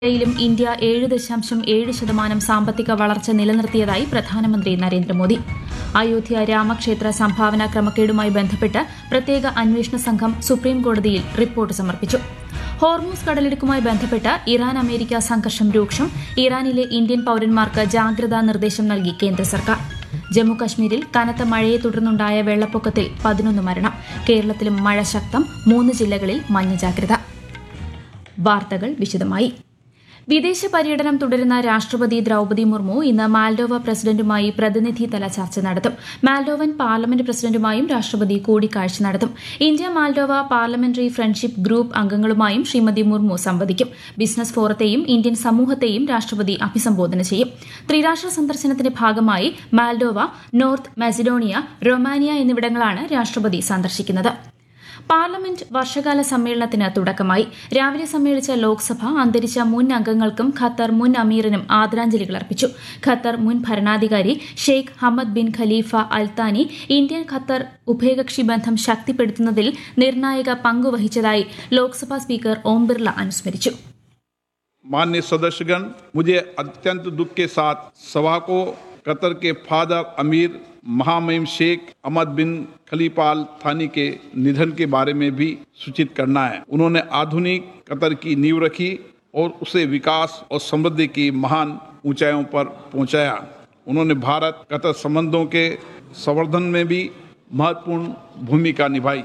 യിലും ഇന്ത്യ ഏഴ് ദശാംശം ഏഴ് ശതമാനം സാമ്പത്തിക വളർച്ച നിലനിർത്തിയതായി പ്രധാനമന്ത്രി നരേന്ദ്രമോദി അയോധ്യ രാമക്ഷേത്ര സംഭാവന ക്രമക്കേടുമായി ബന്ധപ്പെട്ട് പ്രത്യേക അന്വേഷണ സംഘം സുപ്രീംകോടതിയിൽ റിപ്പോർട്ട് സമർപ്പിച്ചു ഹോർമൂസ് കടലിടുക്കുമായി ബന്ധപ്പെട്ട് ഇറാൻ അമേരിക്ക സംഘർഷം രൂക്ഷം ഇറാനിലെ ഇന്ത്യൻ പൌരന്മാർക്ക് ജാഗ്രതാ നിർദ്ദേശം നൽകി കേന്ദ്ര സർക്കാർ ജമ്മു കശ്മീരിൽ കനത്ത മഴയെ തുടർന്നുണ്ടായ വെള്ളപ്പൊക്കത്തിൽ പതിനൊന്ന് മരണം കേരളത്തിലും മഴ ശക്തം മൂന്ന് ജില്ലകളിൽ മഞ്ഞ ജാഗ്രത വാർത്തകൾ വിശദമായി വിദേശ പര്യടനം തുടരുന്ന രാഷ്ട്രപതി ദ്രൌപതി മുർമു ഇന്ന് മാൽഡോവ പ്രസിഡന്റുമായി പ്രതിനിധിതല ചർച്ച നടത്തും മാൽഡോവൻ പാർലമെന്റ് പ്രസിഡന്റുമായും രാഷ്ട്രപതി കൂടിക്കാഴ്ച നടത്തും India Moldova parliamentary friendship group അംഗങ്ങളുമായും ശ്രീമതി മുർമു സംവദിക്കും ബിസിനസ് ഫോറത്തെയും ഇന്ത്യൻ സമൂഹത്തെയും രാഷ്ട്രപതി അഭിസംബോധന ചെയ്യും ത്രിരാഷ്ട്ര സന്ദർശനത്തിന്റെ ഭാഗമായി മാൽഡോവ നോർത്ത് മാസിഡോണിയ റൊമാനിയ എന്നിവിടങ്ങളാണ് രാഷ്ട്രപതി സന്ദർശിക്കുന്നത് പാർലമെന്റ് വർഷകാല സമ്മേളനത്തിന് തുടക്കമായി രാവിലെ സമ്മേളിച്ച ലോക്സഭ അന്തരിച്ച മുൻ അംഗങ്ങൾക്കും ഖത്തർ മുൻ അമീറിനും ആദരാഞ്ജലികൾ അർപ്പിച്ചു ഖത്തർ മുൻ ഭരണാധികാരി Sheikh Hamad bin Khalifa Al Thani Indian Qatar ഉഭയകക്ഷി ബന്ധം ശക്തിപ്പെടുത്തുന്നതിൽ നിർണായക പങ്കുവഹിച്ചതായി ലോക്സഭാ സ്പീക്കർ ഓം ബിർള അനുസ്മരിച്ചു मान्य सदस्यगण मुझे अत्यंत दुख के साथ सभा को कतर के फादर अमीर महामहिम शेख अहमद बिन खलीफाल थानी के निधन के बारे में भी सूचित करना है उन्होंने आधुनिक कतर की नींव रखी और उसे विकास और समृद्धि की महान ऊंचाइयों पर पहुंचाया उन्होंने भारत कतर संबंधों के संवर्धन में भी महत्वपूर्ण भूमिका निभाई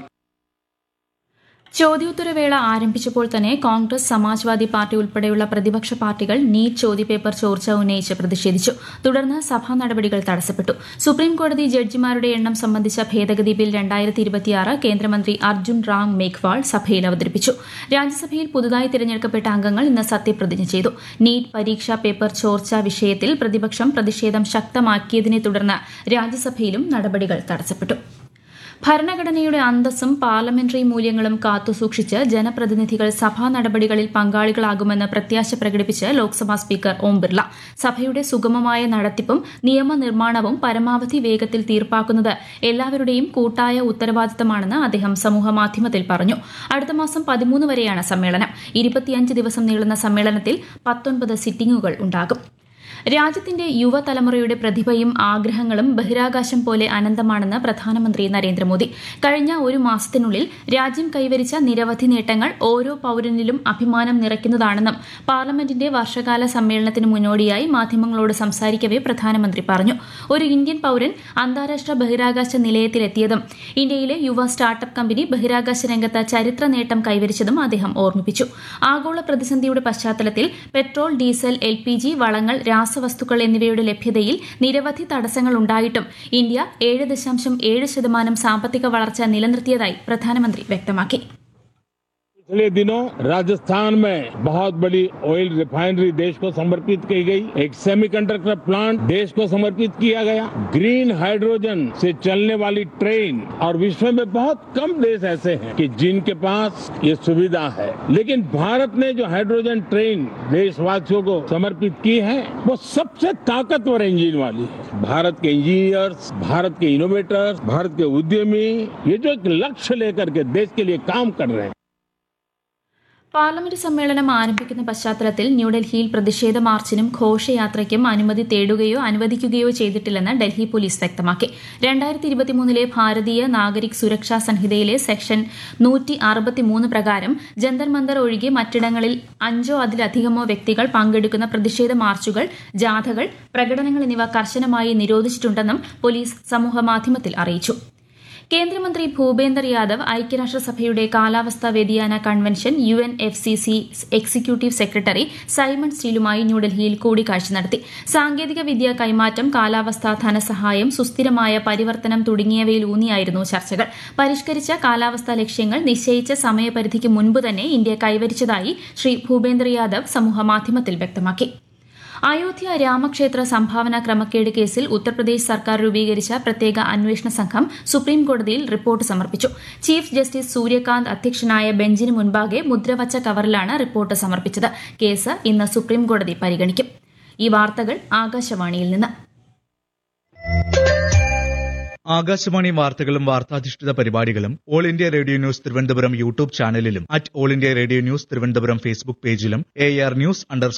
ചോദ്യോത്തരവേള ആരംഭിച്ചപ്പോൾ തന്നെ കോൺഗ്രസ് സമാജ്വാദി പാർട്ടി ഉൾപ്പെടെയുള്ള പ്രതിപക്ഷ പാർട്ടികൾ നീറ്റ് ചോദ്യപേപ്പർ ചോർച്ച ഉന്നയിച്ച് പ്രതിഷേധിച്ചു തുടർന്ന് സഭാ നടപടികൾ തടസ്സപ്പെട്ടു സുപ്രീംകോടതി ജഡ്ജിമാരുടെ എണ്ണം സംബന്ധിച്ച ഭേദഗതി ബിൽ രണ്ടായിരത്തി ഇരുപത്തിയാറ് കേന്ദ്രമന്ത്രി അർജുൻ റാം മേഘ്വാൾ സഭയിൽ അവതരിപ്പിച്ചു രാജ്യസഭയിൽ പുതുതായി തിരഞ്ഞെടുക്കപ്പെട്ട അംഗങ്ങൾ ഇന്ന് സത്യപ്രതിജ്ഞ ചെയ്തു നീറ്റ് പരീക്ഷാ പേപ്പർ ചോർച്ച വിഷയത്തിൽ പ്രതിപക്ഷം പ്രതിഷേധം ശക്തമാക്കിയതിനെ തുടർന്ന് രാജ്യസഭയിലും നടപടികൾ തടസ്സപ്പെട്ടു ഭരണഘടനയുടെ അന്തസ്സും പാർലമെന്ററി മൂല്യങ്ങളും കാത്തുസൂക്ഷിച്ച് ജനപ്രതിനിധികൾ സഭാ നടപടികളിൽ പങ്കാളികളാകുമെന്ന് പ്രത്യാശ പ്രകടിപ്പിച്ച് ലോക്സഭാ സ്പീക്കർ ഓം ബിർള സഭയുടെ സുഗമമായ നടത്തിപ്പും നിയമനിർമ്മാണവും പരമാവധി വേഗത്തിൽ തീർപ്പാക്കുന്നത് എല്ലാവരുടെയും കൂട്ടായ ഉത്തരവാദിത്തമാണെന്ന് അദ്ദേഹം സമൂഹമാധ്യമത്തിൽ പറഞ്ഞു അടുത്ത മാസം പതിമൂന്ന് വരെയാണ് സമ്മേളനം ഇരുപത്തിയഞ്ച് ദിവസം നീളുന്ന സമ്മേളനത്തിൽ പത്തൊൻപത് സിറ്റിംഗുകൾ ഉണ്ടാകും രാജ്യത്തിന്റെ യുവതലമുറയുടെ പ്രതിഭയും ആഗ്രഹങ്ങളും ബഹിരാകാശം പോലെ അനന്തമാണെന്ന് പ്രധാനമന്ത്രി നരേന്ദ്രമോദി കഴിഞ്ഞ ഒരു മാസത്തിനുള്ളിൽ രാജ്യം കൈവരിച്ച നിരവധി നേട്ടങ്ങൾ ഓരോ പൌരനിലും അഭിമാനം നിറയ്ക്കുന്നതാണെന്നും പാർലമെന്റിന്റെ വർഷകാല സമ്മേളനത്തിന് മുന്നോടിയായി മാധ്യമങ്ങളോട് സംസാരിക്കവെ പ്രധാനമന്ത്രി പറഞ്ഞു ഒരു ഇന്ത്യൻ പൌരൻ അന്താരാഷ്ട്ര ബഹിരാകാശ നിലയത്തിലെത്തിയതും ഇന്ത്യയിലെ യുവ സ്റ്റാർട്ടപ്പ് കമ്പനി ബഹിരാകാശ രംഗത്ത് ചരിത്ര നേട്ടം കൈവരിച്ചതും അദ്ദേഹം ഓർമ്മിപ്പിച്ചു ആഗോള പ്രതിസന്ധിയുടെ പശ്ചാത്തലത്തിൽ petrol diesel L P G വളങ്ങൾ രാസവസ്തുക്കൾ എന്നിവയുടെ ലഭ്യതയിൽ നിരവധി തടസ്സങ്ങൾ ഉണ്ടായിട്ടും ഇന്ത്യ ഏഴ് ദശാംശം ഏഴ് ശതമാനം സാമ്പത്തിക വളർച്ച നിലനിർത്തിയതായി പ്രധാനമന്ത്രി വ്യക്തമാക്കി पिछले दिनों राजस्थान में बहुत बड़ी ऑयल रिफाइनरी देश को समर्पित की गई एक सेमीकंडक्टर प्लांट देश को समर्पित किया गया ग्रीन हाइड्रोजन से चलने वाली ट्रेन और विश्व में बहुत कम देश ऐसे हैं कि जिनके पास ये सुविधा है लेकिन भारत ने जो हाइड्रोजन ट्रेन देशवासियों को समर्पित की है वो सबसे ताकतवर इंजन वाली है भारत के इंजीनियर्स भारत के इनोवेटर्स भारत के उद्यमी ये जो एक लक्ष्य लेकर के देश के लिए काम कर रहे हैं പാർലമെന്റ് സമ്മേളനം ആരംഭിക്കുന്ന പശ്ചാത്തലത്തിൽ ന്യൂഡൽഹിയിൽ പ്രതിഷേധ മാർച്ചിനും ഘോഷയാത്രയ്ക്കും അനുമതി തേടുകയോ അനുവദിക്കുകയോ ചെയ്തിട്ടില്ലെന്ന് ഡൽഹി പോലീസ് വ്യക്തമാക്കി രണ്ടായിരത്തി ഇരുപത്തിമൂന്നിലെ ഭാരതീയ നാഗരിക് സുരക്ഷാ സംഹിതയിലെ സെക്ഷൻ നൂറ്റി അറുപത്തിമൂന്ന് പ്രകാരം ജന്തർ മന്ദർ ഒഴികെ മറ്റിടങ്ങളിൽ അഞ്ചോ അതിലധികമോ വ്യക്തികൾ പങ്കെടുക്കുന്ന പ്രതിഷേധ മാർച്ചുകൾ ജാഥകൾ പ്രകടനങ്ങൾ എന്നിവ കർശനമായി നിരോധിച്ചിട്ടുണ്ടെന്നും പോലീസ് സമൂഹമാധ്യമത്തിൽ അറിയിച്ചു കേന്ദ്രമന്ത്രി ഭൂപേന്ദർ യാദവ് ഐക്യരാഷ്ട്രസഭയുടെ കാലാവസ്ഥാ വ്യതിയാന convention U N F C C executive secretary Simon സ്റ്റീലുമായി ന്യൂഡൽഹിയിൽ കൂടിക്കാഴ്ച നടത്തി സാങ്കേതിക വിദ്യ കൈമാറ്റം കാലാവസ്ഥാ ധനസഹായം സുസ്ഥിരമായ പരിവർത്തനം തുടങ്ങിയവയിലൂന്നിയായിരുന്നു ചർച്ചകൾ പരിഷ്കരിച്ച കാലാവസ്ഥാ ലക്ഷ്യങ്ങൾ നിശ്ചയിച്ച സമയപരിധിക്ക് മുൻപ് തന്നെ ഇന്ത്യ കൈവരിച്ചതായി ശ്രീ ഭൂപേന്ദർ യാദവ് സമൂഹമാധ്യമത്തിൽ വ്യക്തമാക്കി അയോധ്യ രാമക്ഷേത്ര സംഭാവന ക്രമക്കേട് കേസിൽ ഉത്തർപ്രദേശ് സർക്കാർ രൂപീകരിച്ച പ്രത്യേക അന്വേഷണ സംഘം സുപ്രീംകോടതിയിൽ റിപ്പോർട്ട് സമർപ്പിച്ചു ചീഫ് ജസ്റ്റിസ് സൂര്യകാന്ത് അധ്യക്ഷനായ ബെഞ്ചിന് മുൻപാകെ മുദ്രവച്ച കവറിലാണ് റിപ്പോർട്ട് സമർപ്പിച്ചത് കേസ് ഇന്ന് സുപ്രീംകോടതി പരിഗണിക്കും ഈ വാർത്തകൾ ആകാശവാണിയിൽ നിന്ന് ആകാശവാണി വാർത്തകളും വാർത്താധിഷ്ഠിത പരിപാടികളും All India Radio News Thiruvananthapuram YouTube ചാനലിലും at All India Radio News Thiruvananthapuram Facebook പേജിലും എ ആർ ന്യൂസ് അണ്ടർ